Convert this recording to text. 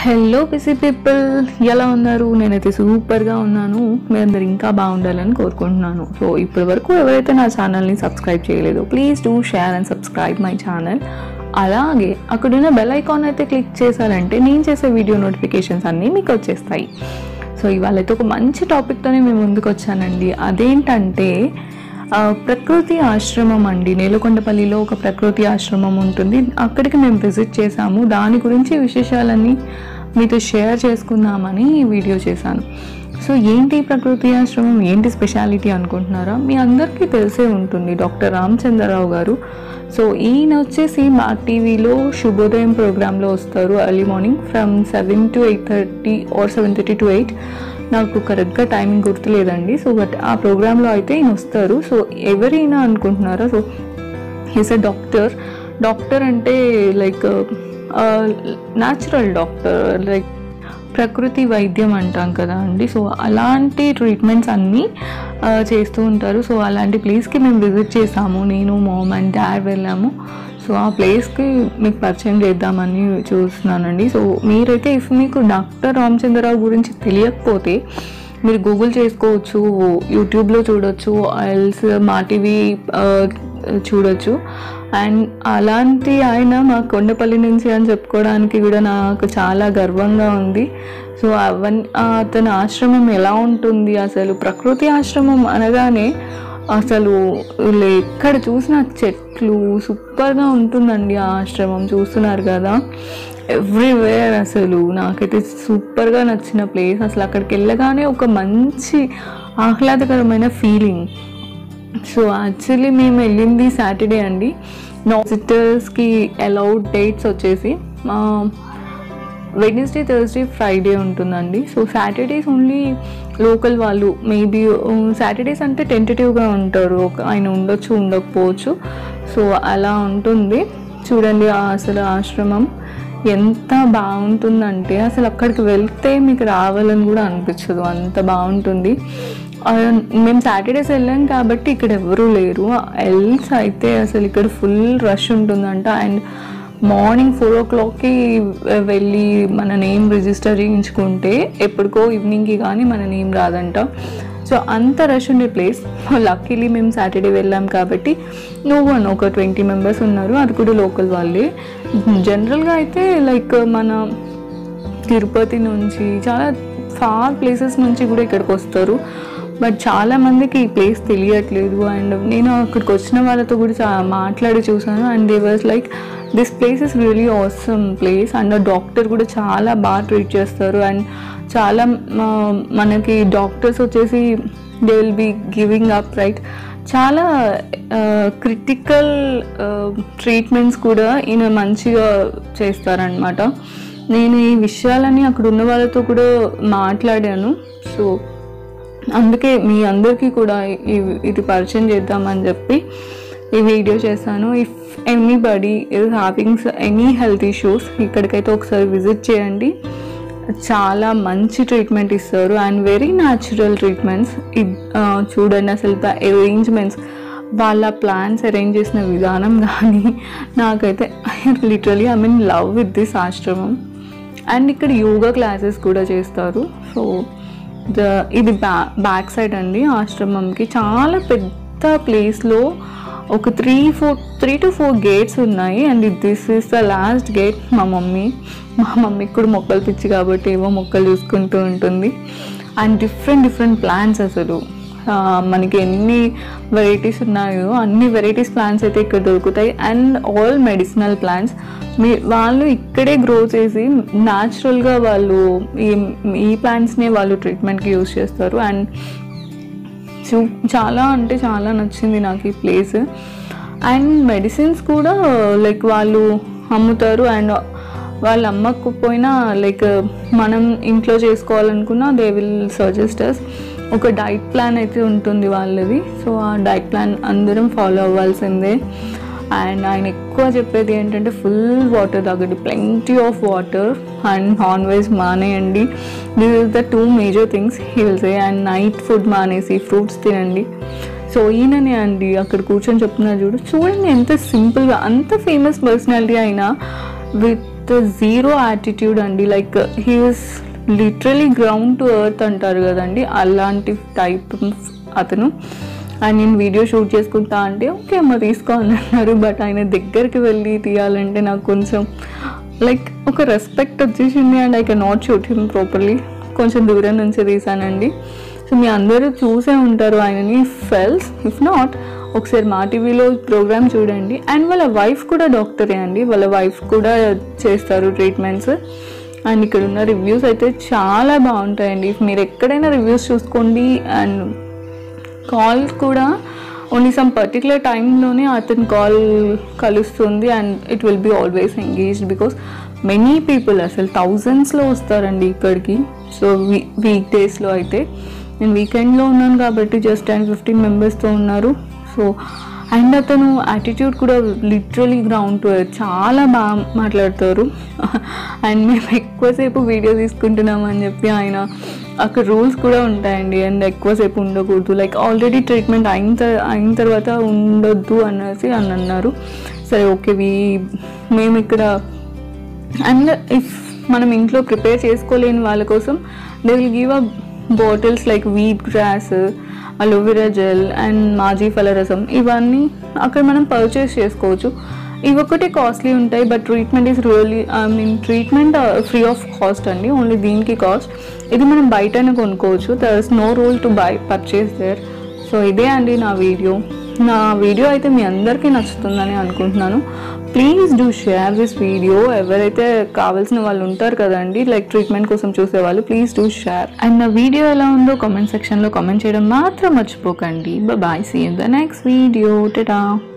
hello PC people ఎలా ఉన్నారు నేనైతే సూపర్గా ఉన్నాను మీరందరూ ఇంకా బాగుండాలని కోరుకుంటున్నాను సో ఇప్పటి వరకు ఎవరైతే నా ఛానల్ని సబ్స్క్రైబ్ చేయలేదో please do share and subscribe my channel అలాగే అక్కడున్న బెల్ ఐకాన్ అయితే క్లిక్ చేశారంటే నేను చేసే వీడియో నోటిఫికేషన్స్ అన్నీ మీకు వచ్చేస్తాయి సో ఇవాళ అయితే ఒక మంచి టాపిక్తోనే మేము ముందుకు వచ్చానండి అదేంటంటే ఆ, ప్రకృతి ఆశ్రమం అండి నేలకొండపల్లిలో ఒక ప్రకృతి ఆశ్రమం ఉంటుంది అక్కడికి మేము విజిట్ చేసాము దాని గురించి విశేషాలన్నీ మీతో షేర్ చేసుకుందామని ఈ వీడియో చేశాను సో ఏంటి ఈ ప్రకృతి ఆశ్రమం ఏంటి స్పెషాలిటీ అనుకుంటున్నారా మీ అందరికీ తెలిసే ఉంటుంది డాక్టర్ రామచంద్రరావు గారు సో ఈయన వచ్చేసి మా టీవీలో శుభోదయం ప్రోగ్రాంలో వస్తారు early morning from seven to eight thirty or seven thirty to eight నాకు కరెక్ట్గా టైమింగ్ గుర్తులేదండి సో బట్ ఆ ప్రోగ్రాంలో అయితే ఈయన వస్తారు సో ఎవరైనా అనుకుంటున్నారా so he's a doctor doctor అంటే లైక్ న్యాచురల్ డాక్టర్ లైక్ ప్రకృతి వైద్యం అంటాం కదా అండి సో అలాంటి ట్రీట్మెంట్స్ అన్నీ ఆ, చేస్తూ ఉంటారు సో అలాంటి ప్లేస్కి మేము విజిట్ చేసాము నేను మామ్ అండ్ డాడ్ వెళ్ళాము సో ఆ ప్లేస్కి మీకు పరిచయం చేద్దామని చూస్తున్నానండి సో మీరైతే ఇఫ్ మీకు డాక్టర్ రామచంద్రరావు గురించి తెలియకపోతే మీరు గూగుల్ చేసుకోవచ్చు యూట్యూబ్లో చూడొచ్చు ఎల్స్ మా టీవీ చూడొచ్చు అండ్ అలాంటి ఆయన మా కొండపల్లి నుంచి అని చెప్పుకోవడానికి కూడా నాకు చాలా గర్వంగా ఉంది సో అవన్నీ అతని ఆశ్రమం ఎలా ఉంటుంది అసలు ప్రకృతి ఆశ్రమం అనగానే అసలు లే- ఎక్కడ చూసినా చెట్లు సూపర్గా ఉంటుందండి ఆ ఆశ్రమం చూస్తున్నారు కదా ఎవ్రీవేర్ అసలు నాకైతే సూపర్గా నచ్చిన ప్లేస్ అసలు అక్కడికి వెళ్ళగానే ఒక మంచి ఆహ్లాదకరమైన ఫీలింగ్ సో యాక్చువల్లీ మేము వెళ్ళింది సాటర్డే అండి నా విజిటర్స్కి అలౌడ్ డేట్స్ వచ్చేసి వెడ్నెస్డే థర్స్డే ఫ్రైడే ఉంటుందండి సో సాటర్డేస్ ఓన్లీ లోకల్ వాళ్ళు మేబీ సాటర్డేస్ అంటే టెంటేటివ్గా ఉంటారు ఒక ఆయన ఉండొచ్చు ఉండకపోవచ్చు సో అలా ఉంటుంది చూడండి ఆ అసలు ఆశ్రమం ఎంత బాగుంటుందంటే అసలు అక్కడికి వెళ్తే మీకు రావాలని కూడా అనిపించదు అంత బాగుంటుంది ఆ, మేము సాటర్డేస్ వెళ్ళాం కాబట్టి ఇక్కడ ఎవరూ లేరు ఎల్స్ అయితే అసలు ఇక్కడ ఫుల్ రష్ ఉంటుందంట అండ్ మార్నింగ్ ఫోర్ ఓ క్లాక్కి వెళ్ళి మన నేమ్ రిజిస్టర్ చేయించుకుంటే ఎప్పటికో ఈవినింగ్కి కానీ మన నేమ్ రాదంట సో అంత రష్ ఉండే ప్లేస్ లక్కీలీ మేము సాటర్డే వెళ్ళాం కాబట్టి నో వన్ ఒక ట్వంటీ మెంబర్స్ ఉన్నారు అది కూడా లోకల్ వాళ్ళే జనరల్గా అయితే లైక్ మన తిరుపతి నుంచి చాలా ఫార్ ప్లేసెస్ నుంచి కూడా ఇక్కడికి వస్తారు బట్ చాలా మందికి ఈ ప్లేస్ తెలియట్లేదు అండ్ నేను అక్కడికి వచ్చిన వాళ్ళతో కూడా చా- మాట్లాడి చూసాను and they was like this place is really awesome place and doctor కూడా చాలా బాగా ట్రీట్ చేస్తారు అండ్ చాలా మ- మనకి డాక్టర్స్ వచ్చేసి they will be giving up right చాలా క్రిటికల్ ట్రీట్మెంట్స్ కూడా ఈయన మంచిగా చేస్తారనమాట నేను ఈ విషయాలన్నీ అక్కడ ఉన్న వాళ్ళతో కూడా మాట్లాడాను సో అందుకే మీ అందరికీ కూడా ఈ- ఇది పరిచయం చేద్దామని చెప్పి ఈ వీడియో చేశాను if anybody is having any health issues ఇక్కడికైతే ఒకసారి విజిట్ చేయండి చాలా మంచి ట్రీట్మెంట్ ఇస్తారు అండ్ వెరీ న్యాచురల్ ట్రీట్మెంట్స్ చూడండి అసలు ద అరేంజ్మెంట్స్ వాళ్ళ ప్లాన్స్ అరేంజ్ చేసిన విధానం కానీ నాకైతే literally I mean love with this ashram and ఇక్కడ యోగా క్లాసెస్ కూడా చేస్తారు సో ద ఇది బ్యా బ్యాక్ సైడ్ అండి ఆశ్రమంకి చాలా పెద్ద ప్లేస్లో ఒక three four three to four gates ఉన్నాయి and this is the last gate మా మమ్మీ మా మమ్మీకి కూడా మొక్కలు పిచ్చి కాబట్టి ఏవో మొక్కలు చూసుకుంటూ ఉంటుంది అండ్ డిఫరెంట్ డిఫరెంట్ ప్లాంట్స్ అసలు ఆ, మనకి ఎన్ని వెరైటీస్ ఉన్నాయో అన్ని వెరైటీస్ ప్లాంట్స్ అయితే ఇక్కడ దొరుకుతాయి అండ్ ఆల్ మెడిసినల్ ప్లాంట్స్ మీ వాళ్ళు ఇక్కడే గ్రో చేసి న్యాచురల్గా వాళ్ళు ఈ ఈ ప్లాంట్స్నే వాళ్ళు ట్రీట్మెంట్కి యూస్ చేస్తారు అండ్ చూ చాలా అంటే చాలా నచ్చింది నాకు ఈ ప్లేస్ అండ్ మెడిసిన్స్ కూడా లైక్ వాళ్ళు అమ్ముతారు అండ్ వాళ్ళు అమ్మకపోయినా లైక్ మనం ఇంట్లో చేసుకోవాలనుకున్నా దే విల్ సజెస్ట్ అస్ ఒక డైట్ ప్లాన్ అయితే ఉంటుంది వాళ్ళది సో ఆ డైట్ ప్లాన్ అందరం ఫాలో అవ్వాల్సిందే అండ్ ఆయన ఎక్కువ చెప్పేది ఏంటంటే ఫుల్ వాటర్ తాగండి plenty of water and non veg మానేయండి this is the two major things he will say and night food మానేసి ఫ్రూట్స్ తినండి సో ఈయననే అండి అక్కడ కూర్చొని చెప్తున్నారు చూడు చూడండి ఎంత సింపుల్గా అంత ఫేమస్ పర్సనాలిటీ అయినా విత్ అంత జీరో యాటిట్యూడ్ అండి like he was literally ground to earth అంటారు కదండి అలాంటి టైప్ అతను అండ్ నేను వీడియో షూట్ చేసుకుంటా అంటే ఓకే అమ్మ తీసుకో అని అన్నారు బట్ ఆయన దగ్గరికి వెళ్ళి తీయాలంటే నాకు కొంచెం లైక్ ఒక రెస్పెక్ట్ వచ్చేసింది and I can not shoot him properly కొంచెం దూరం నుంచి తీసానండి సో మీ అందరూ చూసే ఉంటారు ఆయనని ఫెల్స్ ఇఫ్ నాట్ ఒకసారి మా టీవీలో ప్రోగ్రామ్ చూడండి అండ్ వాళ్ళ వైఫ్ కూడా డాక్టరే అండి వాళ్ళ వైఫ్ కూడా చేస్తారు ట్రీట్మెంట్స్ అండ్ ఇక్కడ ఉన్న రివ్యూస్ అయితే చాలా బాగుంటాయండి మీరు ఎక్కడైనా రివ్యూస్ చూసుకోండి అండ్ కాల్ కూడా ఓన్లీ సమ్ పర్టికులర్ టైంలోనే అతని కాల్ కలుస్తుంది and it will be always engaged because many people అసలు థౌజండ్స్లో వస్తారండి ఇక్కడికి సో వీ వీక్ డేస్లో అయితే నేను వీకెండ్లో ఉన్నాను కాబట్టి జస్ట్ టెన్ ఫిఫ్టీన్ మెంబర్స్తో ఉన్నారు సో అండ్ అతను యాటిట్యూడ్ కూడా లిటరలీ గ్రౌండ్ టు ఎర్త్ చాలా బాగా మాట్లాడతారు అండ్ మేము ఎక్కువసేపు వీడియో తీసుకుంటున్నామని చెప్పి ఆయన అక్కడ రూల్స్ కూడా ఉంటాయండి అండ్ ఎక్కువసేపు ఉండకూడదు లైక్ ఆల్రెడీ ట్రీట్మెంట్ అయిన తర్- అయిన తర్వాత ఉండొద్దు అనేసి అని అన్నారు సరే ఓకే వీ మేము ఇక్కడ అండ్ ఇఫ్ మనం ఇంట్లో ప్రిపేర్ చేసుకోలేని వాళ్ళ కోసం they will give a bottles like wheat grass aloe vera gel and మాజీ ఫలరసం ఇవన్నీ అక్కడ మనం పర్చేస్ చేసుకోవచ్చు ఇవి ఒకటి కాస్ట్లీ ఉంటాయి but treatment is really I mean treatment free of cost అండి ఓన్లీ దీనికి కాస్ట్ ఇది మనం బయటనే కొనుక్కోవచ్చు there is no rule to buy purchase there so ఇదే అండి నా వీడియో నా వీడియో అయితే మీ అందరికీ నచ్చుతుందని అనుకుంటున్నాను please do share this video ఎవరైతే కావాల్సిన వాళ్ళు ఉంటారు కదండి లైక్ ట్రీట్మెంట్ కోసం చూసేవాళ్ళు ప్లీజ్ డూ షేర్ అండ్ నా వీడియో ఎలా ఉందో కామెంట్ సెక్షన్లో కామెంట్ చేయడం మాత్రం మర్చిపోకండి bye see in the next video Tata